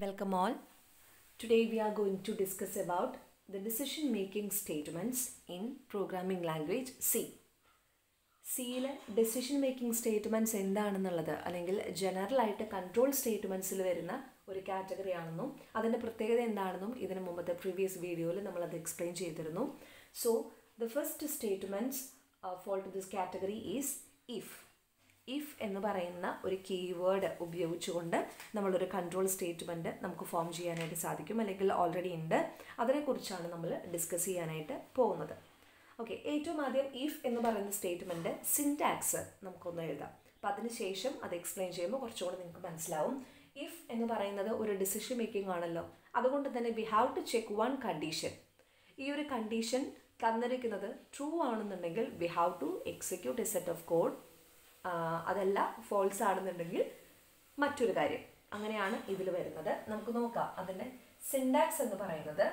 Welcome all. Today we are going to discuss about the decision making statements in programming language C. സിയിലെ decision making statements എന്താണെന്നുള്ളത് അല്ലെങ്കിൽ general ആയിട്ട് control സ്റ്റേറ്റ്മെൻറ്റ്സിൽ വരുന്ന ഒരു category ആണെന്നും അതിൻ്റെ പ്രത്യേകത എന്താണെന്നും ഇതിന് മുമ്പത്തെ പ്രീവിയസ് വീഡിയോയിൽ നമ്മൾ അത് എക്സ്പ്ലെയിൻ ചെയ്തിരുന്നു so the first statements fall to this category is if if എന്ന് പറയുന്ന ഒരു കീവേഡ് ഉപയോഗിച്ചുകൊണ്ട് നമ്മളൊരു കൺട്രോൾ സ്റ്റേറ്റ്മെൻറ്റ് നമുക്ക് ഫോം ചെയ്യാനായിട്ട് സാധിക്കും അല്ലെങ്കിൽ ഓൾറെഡി ഉണ്ട് അതിനെക്കുറിച്ചാണ് നമ്മൾ ഡിസ്കസ് ചെയ്യാനായിട്ട് പോകുന്നത് ഓക്കെ ഏറ്റവും ആദ്യം ഇഫ് എന്ന് പറയുന്ന സ്റ്റേറ്റ്മെൻറ്റ് സിൻടാക്സ് നമുക്കൊന്ന് എഴുതാം അപ്പം അതിനുശേഷം അത് എക്സ്പ്ലെയിൻ ചെയ്യുമ്പോൾ കുറച്ചുകൂടെ നിങ്ങൾക്ക് മനസ്സിലാവും ഇഫ് എന്ന് പറയുന്നത് ഒരു ഡിസിഷൻ മേക്കിംഗ് ആണല്ലോ അതുകൊണ്ട് തന്നെ we have to check one condition ഈ ഒരു കണ്ടീഷൻ തന്നിരിക്കുന്നത് ട്രൂ ആണെന്നുണ്ടെങ്കിൽ we have to execute a set of code അതല്ല ഫോൾസ് ആണെന്നുണ്ടെങ്കിൽ മറ്റൊരു കാര്യം അങ്ങനെയാണ് ഇതിൽ വരുന്നത് നമുക്ക് നോക്കാം അതിൻ്റെ സിൻഡാക്സ് എന്ന് പറയുന്നത്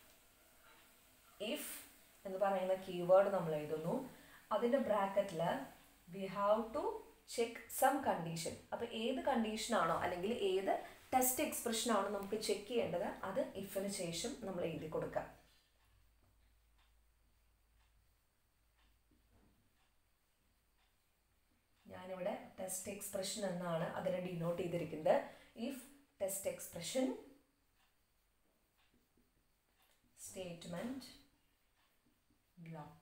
ഇഫ് എന്ന് പറയുന്ന കീവേഡ് നമ്മൾ എഴുതുന്നു അതിൻ്റെ ബ്രാക്കറ്റിൽ we have to check some condition അപ്പോൾ ഏത് കണ്ടീഷനാണോ അല്ലെങ്കിൽ ഏത് ടെസ്റ്റ് എക്സ്പ്രഷനാണോ നമുക്ക് ചെക്ക് ചെയ്യേണ്ടത് അത് ഇഫിന് ശേഷം നമ്മൾ എഴുതി കൊടുക്കാം ഞാനിവിടെ ടെസ്റ്റ് എക്സ്പ്രഷൻ എന്നാണ് അതിനെ ഡിനോട്ട് ചെയ്തിരിക്കുന്നത് if test expression statement block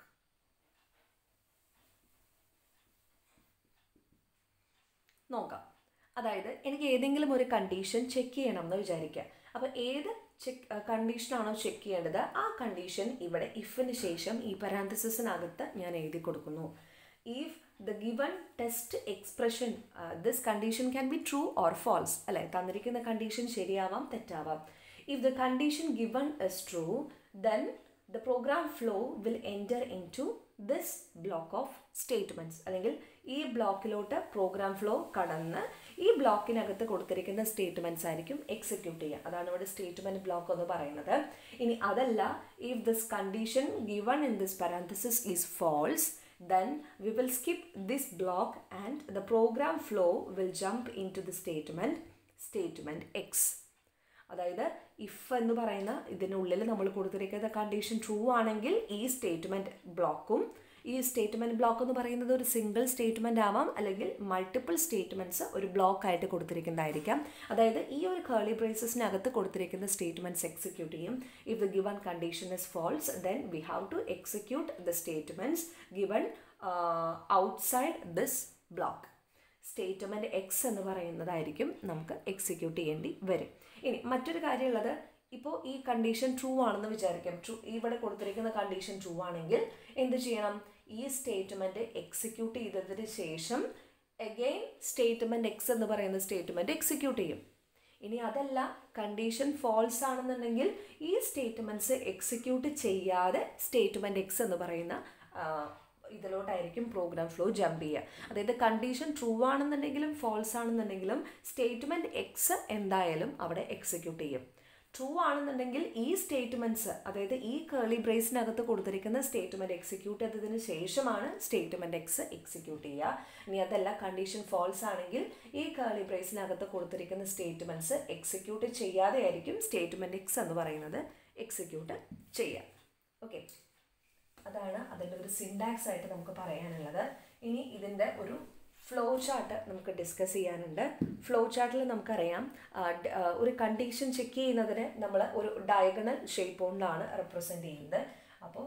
നോക്കാം അതായത് എനിക്ക് ഏതെങ്കിലും ഒരു കണ്ടീഷൻ ചെക്ക് ചെയ്യണം എന്ന് വിചാരിക്കുക അപ്പോൾ ഏത് ചെക്ക് കണ്ടീഷനാണോ ചെക്ക് ചെയ്യേണ്ടത് ആ കണ്ടീഷൻ ഇവിടെ ഇഫിന് ശേഷം ഈ പരാന്തസിസിനകത്ത് ഞാൻ എഴുതി കൊടുക്കുന്നു if the given test expression this condition can be true or false അല്ലെ തന്നിരിക്കുന്ന കണ്ടീഷൻ ശരിയാവാം തെറ്റാവാം if the condition given is true then the program flow will enter into this block of statements അല്ലെങ്കിൽ ഈ ബ്ലോക്കിലോട്ട് programme flow കടന്ന് ഈ ബ്ലോക്കിനകത്ത് കൊടുത്തിരിക്കുന്ന statements ആയിരിക്കും എക്സിക്യൂട്ട് ചെയ്യുക അതാണ് ഇവിടെ സ്റ്റേറ്റ്മെൻറ്റ് ബ്ലോക്ക് എന്ന് പറയുന്നത് ഇനി അതല്ല if this condition given in this parenthesis is false then we will skip this block and the program flow will jump into the statement statement x അതായത് ഇഫ് എന്ന് പറയുന്ന ഇതിനുള്ളിൽ നമ്മൾ കൊടുത്തിരിക്കുന്ന കണ്ടീഷൻ ട്രൂ ആണെങ്കിൽ ഈ സ്റ്റേറ്റ്മെൻറ്റ് ബ്ലോക്കും ഈ സ്റ്റേറ്റ്മെൻറ്റ് ബ്ലോക്ക് എന്ന് പറയുന്നത് ഒരു സിംഗിൾ സ്റ്റേറ്റ്മെൻ്റ് ആവാം അല്ലെങ്കിൽ മൾട്ടിപ്പിൾ സ്റ്റേറ്റ്മെൻറ്റ്സ് ഒരു ബ്ലോക്ക് ആയിട്ട് കൊടുത്തിരിക്കുന്നതായിരിക്കാം അതായത് ഈ ഒരു കേളി ബ്രേസസിനകത്ത് കൊടുത്തിരിക്കുന്ന സ്റ്റേറ്റ്മെൻറ്റ്സ് എക്സിക്യൂട്ട് ചെയ്യും if the given condition is false then we have to execute the statements given outside this block statement x എന്ന് പറയുന്നതായിരിക്കും നമുക്ക് എക്സിക്യൂട്ട് ചെയ്യേണ്ടി വരും ഇനി മറ്റൊരു കാര്യമുള്ളത് ഇപ്പോൾ ഈ കണ്ടീഷൻ ട്രൂ ആണെന്ന് വിചാരിക്കാം ട്രൂ ഇവിടെ കൊടുത്തിരിക്കുന്ന കണ്ടീഷൻ ട്രൂ ആണെങ്കിൽ എന്ത് ചെയ്യണം ഈ സ്റ്റേറ്റ്മെൻറ്റ് എക്സിക്യൂട്ട് ചെയ്തതിന് ശേഷം അഗെയിൻ സ്റ്റേറ്റ്മെൻറ്റ് എക്സ് എന്ന് പറയുന്ന സ്റ്റേറ്റ്മെൻറ്റ് എക്സിക്യൂട്ട് ചെയ്യും ഇനി അതല്ല കണ്ടീഷൻ ഫോൾസ് ആണെന്നുണ്ടെങ്കിൽ ഈ സ്റ്റേറ്റ്മെൻറ്റ്സ് എക്സിക്യൂട്ട് ചെയ്യാതെ സ്റ്റേറ്റ്മെൻറ്റ് എക്സ് എന്ന് പറയുന്ന ഇതിലോട്ടായിരിക്കും പ്രോഗ്രാം ഫ്ലോ ജമ്പ് ചെയ്യുക അതായത് കണ്ടീഷൻ ട്രൂ ആണെന്നുണ്ടെങ്കിലും ഫോൾസ് ആണെന്നുണ്ടെങ്കിലും സ്റ്റേറ്റ്മെൻറ്റ് എക്സ് എന്തായാലും അവിടെ എക്സിക്യൂട്ട് ചെയ്യും ട്രൂ ആണെന്നുണ്ടെങ്കിൽ ഈ സ്റ്റേറ്റ്മെൻറ്റ്സ് അതായത് ഈ കേളി ബ്രേസിനകത്ത് കൊടുത്തിരിക്കുന്ന സ്റ്റേറ്റ്മെൻറ്റ് എക്സിക്യൂട്ട് ചെയ്തതിന് ശേഷമാണ് സ്റ്റേറ്റ്മെൻറ്റ് എക്സ് എക്സിക്യൂട്ട് ചെയ്യുക ഇനി അതല്ല കണ്ടീഷൻ ഫോൾസ് ആണെങ്കിൽ ഈ കേളി ബ്രേസിനകത്ത് കൊടുത്തിരിക്കുന്ന സ്റ്റേറ്റ്മെൻറ്റ്സ് എക്സിക്യൂട്ട് ചെയ്യാതെ ആയിരിക്കും സ്റ്റേറ്റ്മെൻറ്റ് എക്സ് എന്ന് പറയുന്നത് എക്സിക്യൂട്ട് ചെയ്യുക ഓക്കെ അതാണ് അതിൻ്റെ ഒരു സിൻഡാക്സ് ആയിട്ട് നമുക്ക് പറയാനുള്ളത് ഇനി ഇതിൻ്റെ ഒരു ഫ്ലോ ചാർട്ട് നമുക്ക് ഡിസ്കസ് ചെയ്യാനുണ്ട് ഫ്ലോ ചാർട്ടിൽ നമുക്കറിയാം ഒരു കണ്ടീഷൻ ചെക്ക് ചെയ്യുന്നതിന് നമ്മൾ ഒരു ഡയഗണൽ ഷേപ്പ് കൊണ്ടാണ് റെപ്രസെൻ്റ് ചെയ്യുന്നത് അപ്പോൾ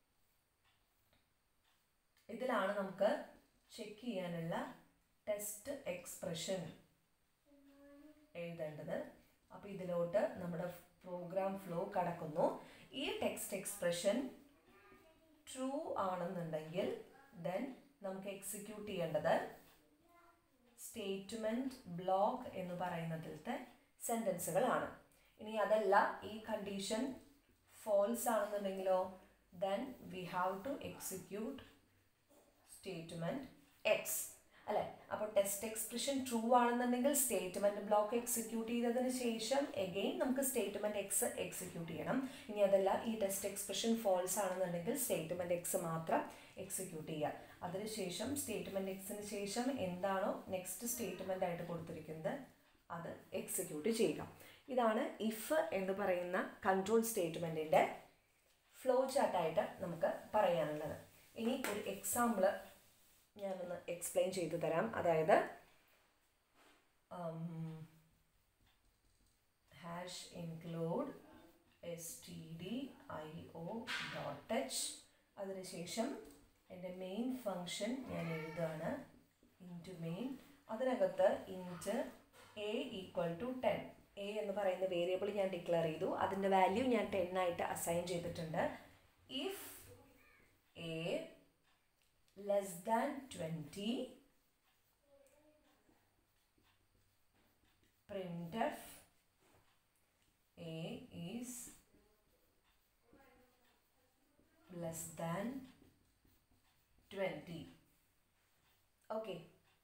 ഇതിലാണ് നമുക്ക് ചെക്ക് ചെയ്യാനുള്ള ടെസ്റ്റ് എക്സ്പ്രഷൻ എഴുതേണ്ടത് അപ്പോൾ ഇതിലോട്ട് നമ്മുടെ പ്രോഗ്രാം ഫ്ലോ കടക്കുന്നു ഈ ടെക്സ്റ്റ് എക്സ്പ്രഷൻ ട്രൂ ആണെന്നുണ്ടെങ്കിൽ ദെൻ നമുക്ക് എക്സിക്യൂട്ട് ചെയ്യേണ്ടത് സ്റ്റേറ്റ്മെൻറ്റ് ബ്ലോക്ക് എന്ന് പറയുന്നതിലത്തെ സെൻറ്റൻസുകളാണ് ഇനി അതല്ല ഈ കണ്ടീഷൻ ഫോൾസ് ആണെന്നുണ്ടെങ്കിലോ then we have to execute statement x അല്ലേ അപ്പോൾ ടെസ്റ്റ് എക്സ്പ്രഷൻ ട്രൂ ആണെന്നുണ്ടെങ്കിൽ സ്റ്റേറ്റ്മെൻറ്റ് ബ്ലോക്ക് എക്സിക്യൂട്ട് ചെയ്തതിന് ശേഷം എഗെയിൻ നമുക്ക് സ്റ്റേറ്റ്മെൻറ്റ് എക്സ് എക്സിക്യൂട്ട് ചെയ്യണം ഇനി അതല്ല ഈ ടെസ്റ്റ് എക്സ്പ്രഷൻ ഫോൾസ് ആണെന്നുണ്ടെങ്കിൽ സ്റ്റേറ്റ്മെൻറ്റ് എക്സ് മാത്രം എക്സിക്യൂട്ട് ചെയ്യുക അതിനുശേഷം സ്റ്റേറ്റ്മെൻറ്റ് എക്സിന് ശേഷം എന്താണോ നെക്സ്റ്റ് സ്റ്റേറ്റ്മെൻ്റ് ആയിട്ട് കൊടുത്തിരിക്കുന്നത് അത് എക്സിക്യൂട്ട് ചെയ്യുക ഇതാണ് ഇഫ് എന്ന് പറയുന്ന കൺട്രോൾ സ്റ്റേറ്റ്മെൻറ്റിൻ്റെ ഫ്ലോ ചാർട്ടായിട്ട് നമുക്ക് പറയാനുള്ളത് ഇനി ഒരു എക്സാമ്പിൾ ഞാനൊന്ന് എക്സ്പ്ലെയിൻ ചെയ്തു തരാം അതായത് hash include S T D I O dot H അതിനുശേഷം എൻ്റെ മെയിൻ ഫങ്ഷൻ ഞാൻ എഴുതുകയാണ് ഇൻറ്റു മെയിൻ അതിനകത്ത് int a equal to ten a എന്ന് പറയുന്ന വേരിയബിൾ ഞാൻ ഡിക്ലെയർ ചെയ്തു അതിൻ്റെ വാല്യൂ ഞാൻ ടെൻ ആയിട്ട് അസൈൻ ചെയ്തിട്ടുണ്ട് if a less than twenty printf a is less than 20 okay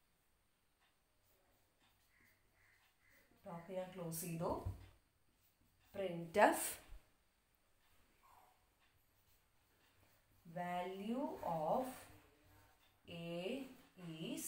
block ഞാൻ ക്ലോസ് ചെയ്തു printf value of a is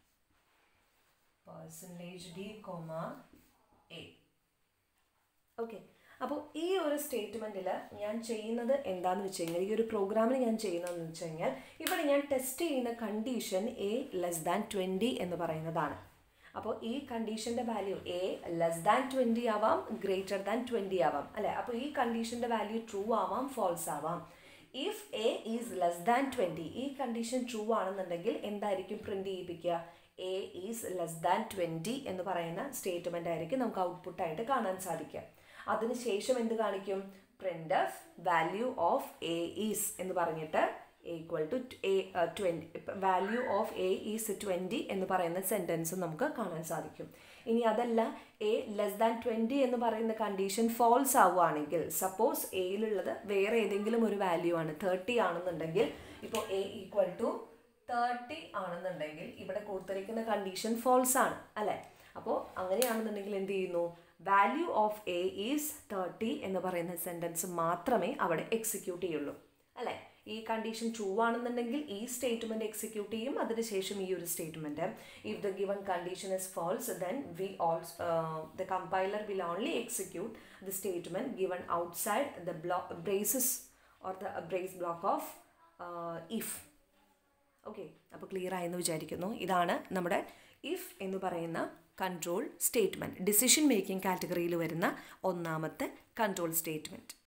percentage d comma a okay അപ്പോൾ ഈ ഒരു സ്റ്റേറ്റ്മെൻറ്റിൽ ഞാൻ ചെയ്യുന്നത് എന്താണെന്ന് വെച്ച് കഴിഞ്ഞാൽ ഈ ഒരു പ്രോഗ്രാമിൽ ഞാൻ ചെയ്യുന്നതെന്ന് വെച്ച് കഴിഞ്ഞാൽ ഇവിടെ ഞാൻ ടെസ്റ്റ് ചെയ്യുന്ന condition a less than twenty എന്ന് പറയുന്നതാണ് അപ്പോൾ ഈ കണ്ടീഷൻ്റെ value a less than twenty ആവാം ഗ്രേറ്റർ ദാൻ ട്വൻറ്റി ആവാം അല്ലേ അപ്പോൾ ഈ കണ്ടീഷൻ്റെ വാല്യൂ ട്രൂ ആവാം ഫോൾസ് ആവാം if a is less than twenty ഈ കണ്ടീഷൻ ട്രൂ ആണെന്നുണ്ടെങ്കിൽ എന്തായിരിക്കും പ്രിൻ്റ് ചെയ്യിപ്പിക്കുക a is less than twenty എന്ന് പറയുന്ന സ്റ്റേറ്റ്മെൻ്റ് ആയിരിക്കും നമുക്ക് ഔട്ട്പുട്ടായിട്ട് കാണാൻ സാധിക്കുക അതിനുശേഷം എന്ത് കാണിക്കും print of value of a is എന്ന് പറഞ്ഞിട്ട് equal to a twenty value of a is twenty എന്ന് പറയുന്ന സെൻറ്റൻസ് നമുക്ക് കാണാൻ സാധിക്കും ഇനി അതല്ല എ ലെസ് ദാൻ ട്വൻറ്റി എന്ന് പറയുന്ന കണ്ടീഷൻ ഫോൾസ് ആവുകയാണെങ്കിൽ സപ്പോസ് എയിലുള്ളത് വേറെ ഏതെങ്കിലും ഒരു വാല്യൂ ആണ് തേർട്ടി ആണെന്നുണ്ടെങ്കിൽ ഇപ്പോൾ എ ഈക്വൽ ടു തേർട്ടി ആണെന്നുണ്ടെങ്കിൽ ഇവിടെ കൊടുത്തിരിക്കുന്ന കണ്ടീഷൻ ഫോൾസ് ആണ് അല്ലേ അപ്പോൾ അങ്ങനെയാണെന്നുണ്ടെങ്കിൽ എന്ത് ചെയ്യുന്നു value of a is thirty എന്ന് പറയുന്ന സെൻറ്റൻസ് മാത്രമേ അവിടെ എക്സിക്യൂട്ട് ചെയ്യുള്ളൂ അല്ലേ ഈ കണ്ടീഷൻ ട്രൂ ആണെന്നുണ്ടെങ്കിൽ ഈ സ്റ്റേറ്റ്മെൻറ്റ് എക്സിക്യൂട്ട് ചെയ്യും അതിനുശേഷം ഈ ഒരു statement if the given condition is false then we also the compiler will only execute the statement given outside the block braces or the brace block of if okay അപ്പോൾ clear ആയെന്ന് വിചാരിക്കുന്നു ഇതാണ് നമ്മുടെ if എന്ന് പറയുന്ന control statement decision making കാറ്റഗറിയിൽ വരുന്ന ഒന്നാമത്തെ കൺട്രോൾ സ്റ്റേറ്റ്മെൻറ്റ്